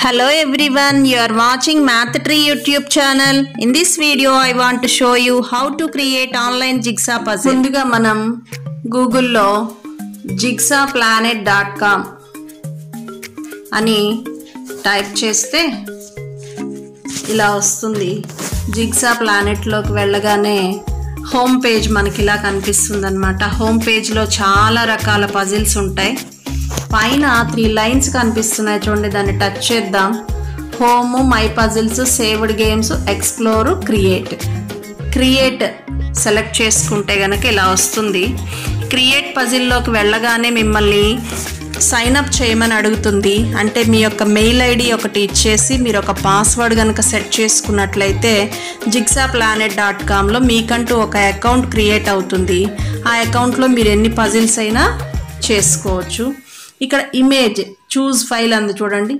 Hello everyone, you are watching Math Tree YouTube channel. In this video, I want to show you how to create online jigsaw puzzle. ముందుగా మనం గూగుల్లో jigsaw planet dot com అని type చేస్తే ఇలా వస్తుంది jigsaw ప్లానెట్లోకి వెళ్ళగానే home page మనకి ఇలా కనిపిస్తుంది అనమాట హోమ్ పేజ్లో చాలా రకాల పజిల్స్ ఉంటాయి పైన త్రీ లైన్స్ కనిపిస్తున్నాయి చూడండి దాన్ని టచ్ చేద్దాం home my puzzles saved games explore create create select చేసుకుంటే కనుక ఇలా వస్తుంది క్రియేట్ పజిల్లోకి వెళ్ళగానే మిమ్మల్ని సైన్ అప్ చేయమని అడుగుతుంది అంటే మీ యొక్క మెయిల్ ఐడి ఒకటి ఇచ్చేసి మీరు ఒక పాస్వర్డ్ కనుక సెట్ చేసుకున్నట్లయితే జిగ్సా ప్లానెట్ డాట్ కామ్లో మీకంటూ ఒక అకౌంట్ క్రియేట్ అవుతుంది ఆ అకౌంట్లో మీరు ఎన్ని పజిల్స్ అయినా చేసుకోవచ్చు ఇక్కడ ఇమేజ్ చూజ్ ఫైల్ అంది చూడండి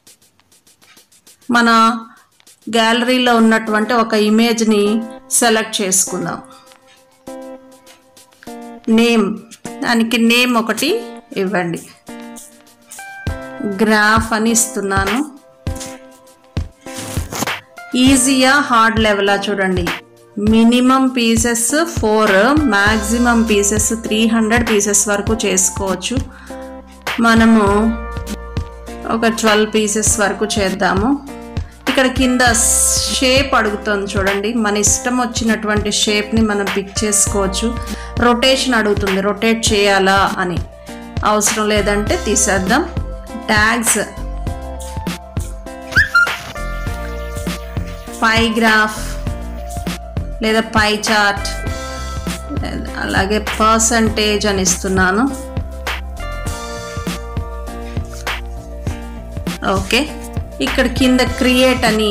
మన గ్యాలరీలో ఉన్నటువంటి ఒక ఇమేజ్ని సెలెక్ట్ చేసుకుందాం నేమ్ దానికి నేమ్ ఒకటి ఇవ్వండి గ్రాఫ్ అని ఇస్తున్నాను ఈజీయా హార్డ్ లెవెలా చూడండి minimum pieces four maximum pieces three hundred pieces వరకు చేసుకోవచ్చు మనము ఒక ట్వెల్వ్ పీసెస్ వరకు చేద్దాము ఇక్కడ కింద షేప్ అడుగుతుంది చూడండి మన ఇష్టం వచ్చినటువంటి షేప్ని మనం పిక్ చేసుకోవచ్చు రొటేషన్ అడుగుతుంది రొటేట్ చేయాలా అని అవసరం లేదంటే తీసేద్దాం ట్యాగ్స్ పై గ్రాఫ్ లేదా పై చార్ట్ అలాగే పర్సంటేజ్ అని ఇస్తున్నాను ఓకే ఇక్కడ కింద క్రియేట్ అని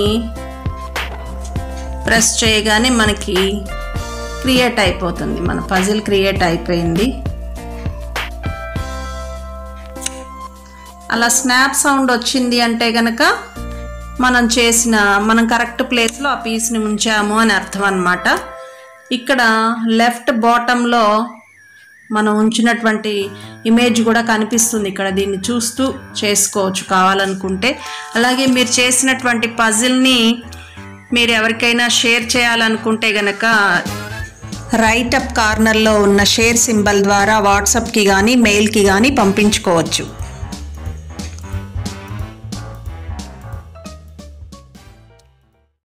ప్రెస్ చేయగానే మనకి క్రియేట్ అయిపోతుంది మన పజిల్ క్రియేట్ అయిపోయింది అలా స్నాప్ సౌండ్ వచ్చింది అంటే కనుక మనం చేసిన మనం కరెక్ట్ ప్లేస్లో ఆ పీస్ని ఉంచాము అని అర్థం అనమాట ఇక్కడ లెఫ్ట్ బాటంలో మనం ఉంచినటువంటి ఇమేజ్ కూడా కనిపిస్తుంది ఇక్కడ దీన్ని చూస్తూ చేసుకోవచ్చు కావాలనుకుంటే అలాగే మీరు చేసినటువంటి పజిల్ని మీరు ఎవరికైనా షేర్ చేయాలనుకుంటే గనక రైట్ అప్ కార్నర్లో ఉన్న షేర్ సింబల్ ద్వారా వాట్సాప్కి కానీ మెయిల్కి కానీ పంపించుకోవచ్చు